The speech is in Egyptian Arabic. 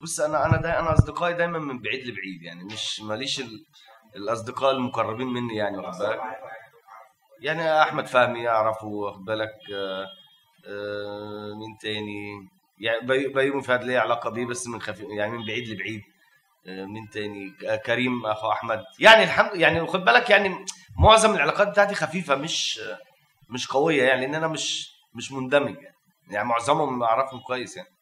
بص انا انا دا انا اصدقائي دايما من بعيد لبعيد يعني مش ماليش ال... الاصدقاء المقربين مني يعني واخد بالك يعني احمد فهمي اعرفه واخد بالك آه، آه، مين تاني يعني بي- بيومي فهد ليه علاقه بيه بس من خفيف يعني من بعيد لبعيد آه، مين تاني آه، كريم اخو احمد يعني الحمد يعني خد بالك يعني معظم العلاقات بتاعتي خفيفه مش مش قويه يعني لان انا مش مش مندمج يعني, يعني معظمهم اعرفهم كويس يعني